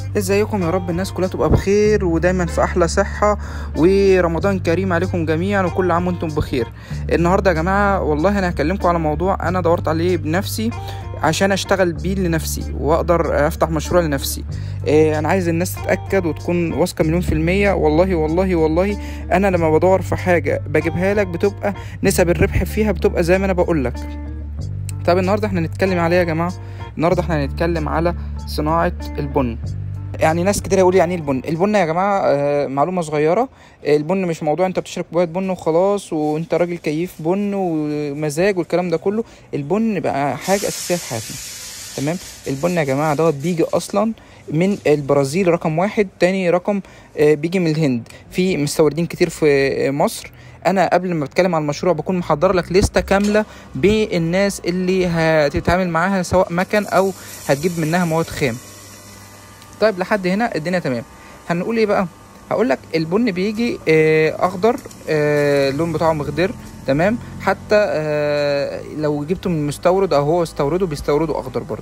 ازيكم يا رب الناس كلها تبقى بخير ودايما في احلى صحة ورمضان كريم عليكم جميعا وكل عام وانتم بخير النهاردة يا جماعة والله انا هكلمكم على موضوع انا دورت عليه بنفسي عشان اشتغل بيه لنفسي واقدر افتح مشروع لنفسي إيه انا عايز الناس تتاكد وتكون واثقه مليون في الميه والله والله والله انا لما بدور في حاجه بجيبها لك بتبقى نسب الربح فيها بتبقى زي ما انا بقول لك طب النهارده احنا هنتكلم عليه يا جماعه النهارده احنا هنتكلم على صناعه البن يعني ناس كتير يقول يعني ايه البن البن يا جماعه آه، معلومه صغيره البن مش موضوع انت بتشرب كوبايه بن وخلاص وانت راجل كيف بن ومزاج والكلام ده كله البن بقى حاجه اساسيه في حياتنا تمام البن يا جماعه دوت بيجي اصلا من البرازيل رقم واحد تاني رقم آه، بيجي من الهند في مستوردين كتير في مصر انا قبل ما بتكلم عن المشروع بكون محضر لك لستة كاملة بالناس اللي هتتعامل معاها سواء مكن او هتجيب منها مواد خام طيب لحد هنا الدنيا تمام هنقول ايه بقى هقول لك البن بيجي آه، اخضر آه، اللون بتاعه مخضر تمام حتى آه، لو جبته من مستورد او هو استورده بيستورده اخضر برضه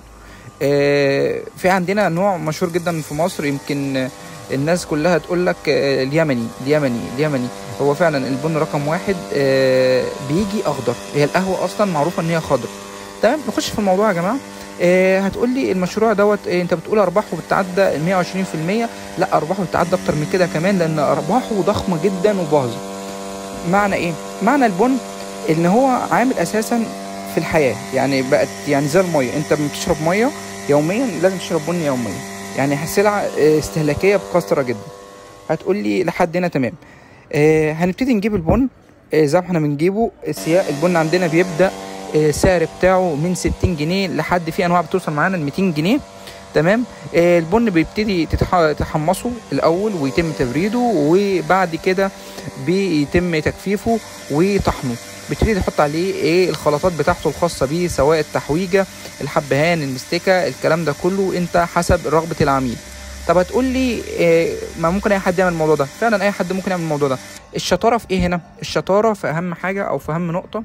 آه، في عندنا نوع مشهور جدا في مصر يمكن آه، الناس كلها تقول لك آه، اليمني اليمني اليمني هو فعلا البن رقم واحد آه، بيجي اخضر هي القهوه اصلا معروفه ان هي خضر تمام نخش في الموضوع يا جماعه آه هتقول لي المشروع دوت آه انت بتقول ارباحه بتعدى ال 120% لا ارباحه بتعدى اكتر من كده كمان لان ارباحه ضخمه جدا وباهظه معنى ايه معنى البن ان هو عامل اساسا في الحياه يعني بقت يعني زي الميه انت لما بتشرب ميه يوميا لازم تشرب بن يوميا يعني سلعه آه، استهلاكيه بكثره جدا هتقول لي لحد هنا تمام آه هنبتدي نجيب البن آه زي ما احنا بنجيبه سياق البن عندنا بيبدا آه، السعر بتاعه من 60 جنيه لحد في انواع بتوصل معانا ل 200 جنيه تمام آه، البن بيبتدي تتح- تحمصه الاول ويتم تبريده وبعد كده بيتم تجفيفه وطحنه بتبتدي تحط عليه ايه الخلطات بتاعته الخاصه بيه سواء التحويجه الحبهان المستكه الكلام ده كله انت حسب رغبه العميل طب هتقول لي إيه ما ممكن اي حد يعمل الموضوع ده فعلا اي حد ممكن يعمل الموضوع ده الشطاره في ايه هنا الشطاره في اهم حاجه او في اهم نقطه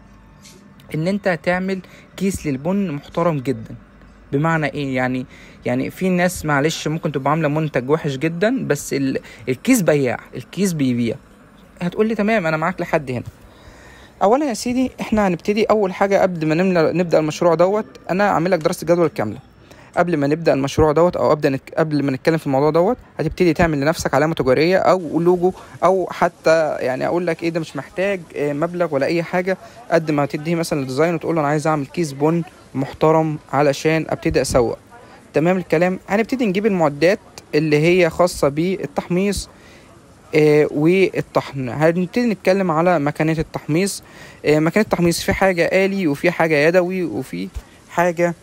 ان انت تعمل كيس للبن محترم جدا بمعنى ايه يعني يعني في ناس معلش ممكن تبقى عامله منتج وحش جدا بس ال... الكيس بياع الكيس بيبيع هتقول لي تمام انا معاك لحد هنا اولا يا سيدي احنا هنبتدي اول حاجه قبل ما نملا نبدا المشروع دوت انا اعمل لك دراسه جدول كامله قبل ما نبدا المشروع دوت او ابدا نك... قبل ما نتكلم في الموضوع دوت هتبتدي تعمل لنفسك علامه تجاريه او لوجو او حتى يعني اقول لك ايه ده مش محتاج آه، مبلغ ولا اي حاجه قد ما تديه مثلا الديزاين وتقول له انا عايز اعمل كيس بن محترم علشان ابتدي اسوق تمام الكلام هنبتدي نجيب المعدات اللي هي خاصه بالتحميص آه، والطحن هنبتدي نتكلم على مكانات التحميص آه، مكان التحميص في حاجه آلي وفي حاجه يدوي وفي حاجه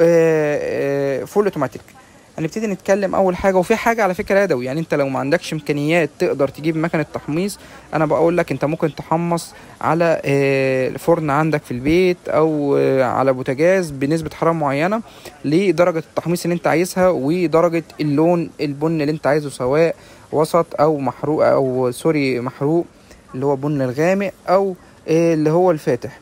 آه، آه، فول اوتوماتيك هنبتدي نتكلم اول حاجه وفي حاجه على فكره يدوي يعني انت لو ما عندكش امكانيات تقدر تجيب مكنه تحميص انا بقول لك انت ممكن تحمص على آه، فرن عندك في البيت او آه، على بوتاجاز بنسبه حراره معينه لدرجه التحميص اللي انت عايزها ودرجه اللون البن اللي انت عايزه سواء وسط او محروق او سوري محروق اللي هو بن الغامق او آه، اللي هو الفاتح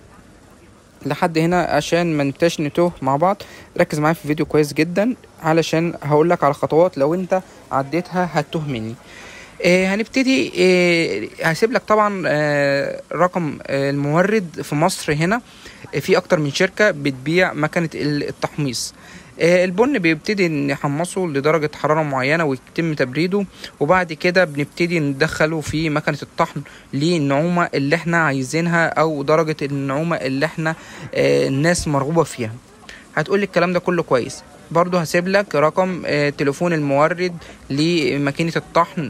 لحد هنا عشان ما نبتاش نتوه مع بعض ركز معايا في الفيديو كويس جدا علشان هقول لك على خطوات لو انت عديتها هتوه مني آه هنبتدي آه هسيب لك طبعا آه رقم آه المورد في مصر هنا آه في اكتر من شركة بتبيع مكنة ال- التحميص آه البن بيبتدي نحمصه لدرجة حرارة معينة ويتم تبريده وبعد كده بنبتدي ندخله في مكنة الطحن للنعومة اللي احنا عايزينها او درجة النعومة اللي احنا آه الناس مرغوبة فيها هتقولي الكلام ده كله كويس برضو هسيب لك رقم آه، تليفون المورد لماكينة الطحن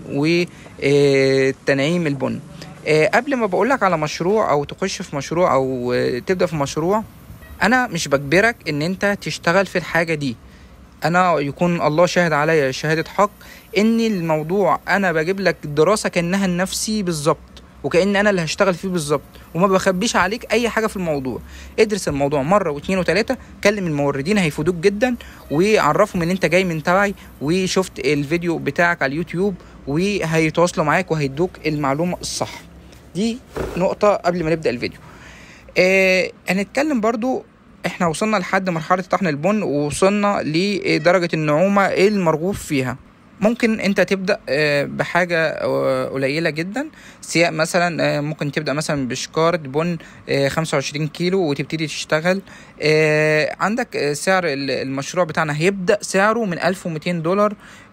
وتنعيم البن آه، قبل ما بقولك على مشروع او تخش في مشروع او آه، تبدأ في مشروع انا مش بجبرك ان انت تشتغل في الحاجة دي انا يكون الله شاهد عليا شهادة حق ان الموضوع انا بجيب لك دراسة كأنها لنفسي بالظبط وكأن انا اللي هشتغل فيه بالظبط وما بخبيش عليك اي حاجة في الموضوع ادرس الموضوع مرة واثنين وثلاثة كلم الموردين هيفيدوك جدا وعرفهم ان انت جاي من تبعي وشفت الفيديو بتاعك على اليوتيوب وهيتواصلوا معاك وهيدوك المعلومة الصح دي نقطة قبل ما نبدأ الفيديو آه هنتكلم برضو احنا وصلنا لحد مرحلة طحن البن ووصلنا لدرجة النعومة المرغوب فيها ممكن انت تبدا آه، بحاجه آه، قليله جدا سياق مثلا آه، ممكن تبدا مثلا بشكارة بن 25 كيلو وتبتدي تشتغل عندك سعر المشروع بتاعنا هيبدا سعره من 1200 دولار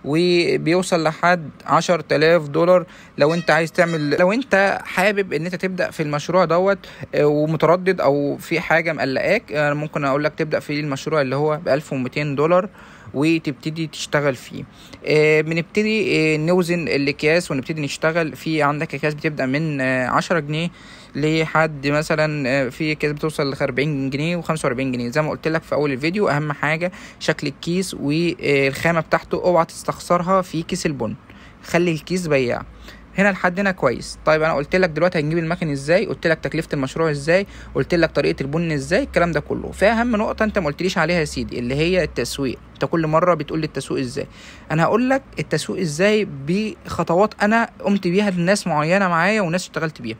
وبيوصل لحد 10000 دولار لو انت عايز تعمل لو انت حابب ان انت تبدا في المشروع دوت ومتردد او في حاجه مقلقاك ممكن اقول لك تبدا في المشروع اللي هو ب 1200 دولار وتبتدي تشتغل فيه آه بنبتدي آه نوزن الاكياس ونبتدي نشتغل في عندك اكياس بتبدا من آه عشرة جنيه لحد مثلا آه، في اكياس بتوصل ل 40 جنيه و 45 جنيه زي ما قلت لك في اول الفيديو اهم حاجه شكل الكيس والخامه بتاعته اوعى تستخسرها في كيس البن خلي الكيس بياع هنا لحد هنا كويس طيب انا قلت لك دلوقتي هنجيب المكن ازاي قلت لك تكلفه المشروع ازاي قلت لك طريقه البن ازاي الكلام ده كله في اهم نقطه انت ما قلتليش عليها يا سيدي اللي هي التسويق انت كل مره بتقول لي التسويق ازاي انا هقول لك التسويق ازاي بخطوات انا قمت بيها لناس معينه معايا وناس اشتغلت بيها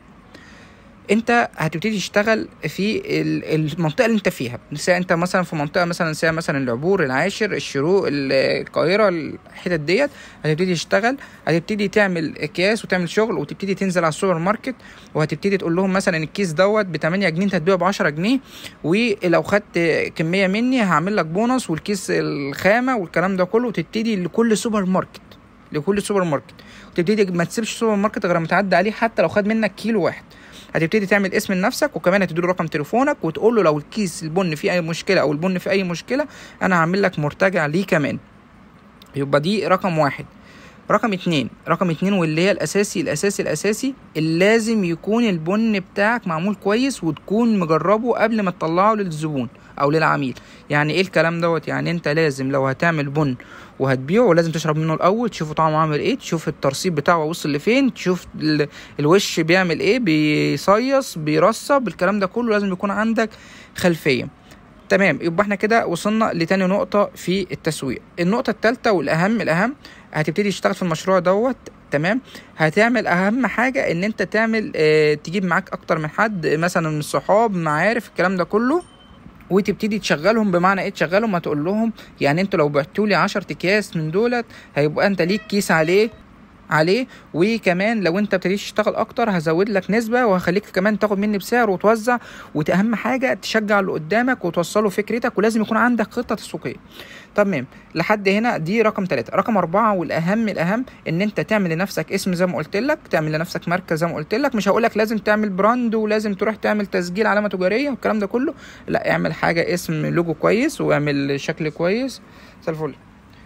انت هتبتدي تشتغل في المنطقه اللي انت فيها سواء انت مثلا في منطقه مثلا سواء مثلا العبور العاشر الشروق القاهره الحتت ديت هتبتدي تشتغل هتبتدي تعمل اكياس وتعمل شغل وتبتدي تنزل على السوبر ماركت وهتبتدي تقول لهم مثلا الكيس دوت ب 8 جنيه انت هتبيعه ب 10 جنيه ولو خدت كميه مني هعمل لك بونص والكيس الخامه والكلام ده كله وتبتدي لكل سوبر ماركت لكل سوبر ماركت وتبتدي ما تسيبش سوبر ماركت غير ما تعدي عليه حتى لو خد منك كيلو واحد هتبتدي تعمل اسم لنفسك وكمان هتديله رقم تليفونك وتقول له لو الكيس البن فيه اي مشكله او البن فيه اي مشكله انا هعمل لك مرتجع ليه كمان يبقى دي رقم واحد رقم اتنين رقم اتنين واللي هي الاساسي الاساسي الاساسي اللي لازم يكون البن بتاعك معمول كويس وتكون مجربه قبل ما تطلعه للزبون او للعميل يعني ايه الكلام دوت يعني انت لازم لو هتعمل بن وهتبيعه لازم تشرب منه الاول تشوف طعمه عامل ايه تشوف الترصيب بتاعه وصل لفين تشوف الوش بيعمل ايه بيصيص بيرصب الكلام ده كله لازم يكون عندك خلفيه تمام يبقى احنا كده وصلنا لتاني نقطة في التسويق النقطة التالتة والأهم الأهم هتبتدي تشتغل في المشروع دوت تمام هتعمل اهم حاجه ان انت تعمل اه تجيب معاك اكتر من حد مثلا من الصحاب معارف الكلام ده كله وتبتدي تشغلهم بمعنى ايه تشغلهم هتقول لهم يعني انتوا لو بعتوا لي 10 اكياس من دولت هيبقى انت ليك كيس عليه عليه وكمان لو انت ابتديت تشتغل اكتر هزود لك نسبه وهخليك كمان تاخد مني بسعر وتوزع واهم حاجه تشجع اللي قدامك وتوصله فكرتك ولازم يكون عندك خطه تسويقيه تمام لحد هنا دي رقم ثلاثة رقم أربعة والأهم الأهم إن أنت تعمل لنفسك اسم زي ما قلت لك تعمل لنفسك مركز زي ما قلت لك مش هقول لك لازم تعمل براند ولازم تروح تعمل تسجيل علامة تجارية والكلام ده كله لا اعمل حاجة اسم لوجو كويس واعمل شكل كويس زي الفل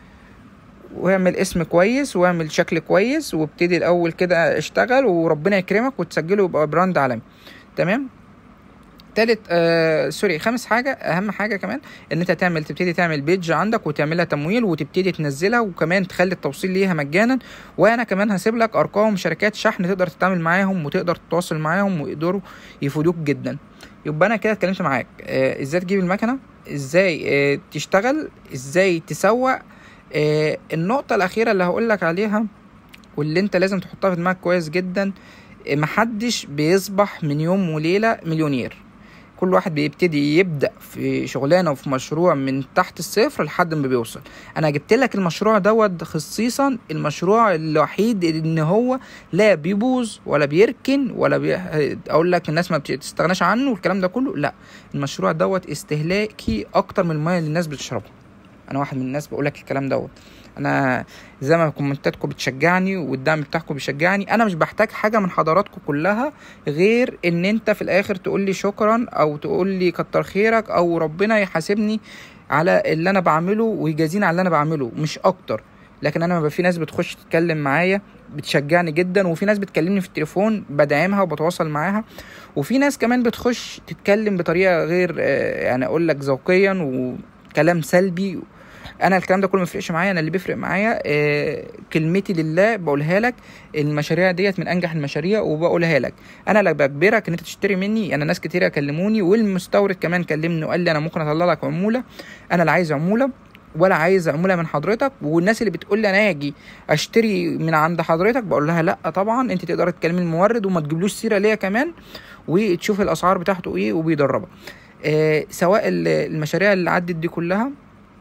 واعمل اسم كويس واعمل شكل كويس وابتدي الاول كده اشتغل وربنا يكرمك وتسجله يبقى براند عالمي تمام تالت آه سوري خامس حاجة أهم حاجة كمان إن أنت تعمل تبتدي تعمل بيج عندك وتعملها تمويل وتبتدي تنزلها وكمان تخلي التوصيل ليها مجانا وأنا كمان هسيب لك أرقام شركات شحن تقدر تتعامل معاهم وتقدر تتواصل معاهم ويقدروا يفيدوك جدا يبقى أنا كده اتكلمت معاك آه إزاي تجيب المكنة إزاي آه تشتغل إزاي تسوق آه النقطة الأخيرة اللي هقول لك عليها واللي أنت لازم تحطها في دماغك كويس جدا آه، محدش بيصبح من يوم وليلة مليونير كل واحد بيبتدي يبدا في شغلانه وفي مشروع من تحت الصفر لحد ما بيوصل انا جبت لك المشروع دوت خصيصا المشروع الوحيد ان هو لا بيبوظ ولا بيركن ولا بي... اقول لك الناس ما بتستغناش عنه والكلام ده كله لا المشروع دوت استهلاكي اكتر من الميه اللي الناس بتشربها انا واحد من الناس بقول لك الكلام دوت انا زي ما كومنتاتكم بتشجعني والدعم بتاعكم بيشجعني انا مش بحتاج حاجه من حضراتكم كلها غير ان انت في الاخر تقول لي شكرا او تقول لي كتر خيرك او ربنا يحاسبني على اللي انا بعمله ويجازيني على اللي انا بعمله مش اكتر لكن انا ما في ناس بتخش تتكلم معايا بتشجعني جدا وفي ناس بتكلمني في التليفون بدعمها وبتواصل معاها وفي ناس كمان بتخش تتكلم بطريقه غير آه، يعني اقول لك ذوقيا وكلام سلبي انا الكلام ده كله ما بيفرقش معايا انا اللي بيفرق معايا آه كلمتي لله بقولها لك المشاريع ديت من انجح المشاريع وبقولها لك انا اللي بجبرك ان انت تشتري مني انا يعني ناس كتير كلموني والمستورد كمان كلمني وقال لي انا ممكن اطلع لك عموله انا اللي عايز عموله ولا عايز عموله من حضرتك والناس اللي بتقول لي انا اجي اشتري من عند حضرتك بقول لها لا طبعا انت تقدر تكلمي المورد وما تجيبلوش سيره ليا كمان وتشوف الاسعار بتاعته ايه وبيدربها آه سواء المشاريع اللي عدت دي كلها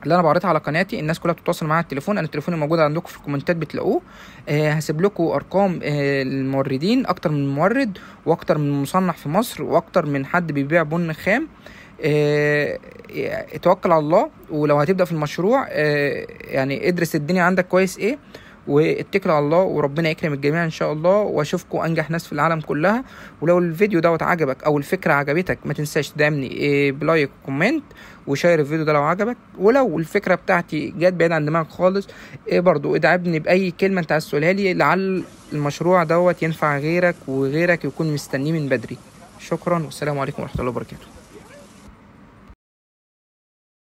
اللي انا بعرضها على قناتي الناس كلها بتتواصل معايا على التليفون انا التليفون موجود عندكم في الكومنتات بتلاقوه آه هسيب لكم ارقام آه الموردين اكتر من مورد واكتر من مصنع في مصر واكتر من حد بيبيع بن خام آه اتوكل على الله ولو هتبدا في المشروع آه يعني ادرس الدنيا عندك كويس ايه واتكل على الله وربنا يكرم الجميع ان شاء الله واشوفكم انجح ناس في العالم كلها ولو الفيديو دوت عجبك او الفكره عجبتك ما تنساش تدعمني إيه بلايك وكومنت وشير الفيديو ده لو عجبك ولو الفكره بتاعتي جت بعيد عن دماغك خالص إيه برضو ادعمني باي كلمه انت عايز تقولها لي لعل المشروع دوت ينفع غيرك وغيرك يكون مستنيه من بدري شكرا والسلام عليكم ورحمه الله وبركاته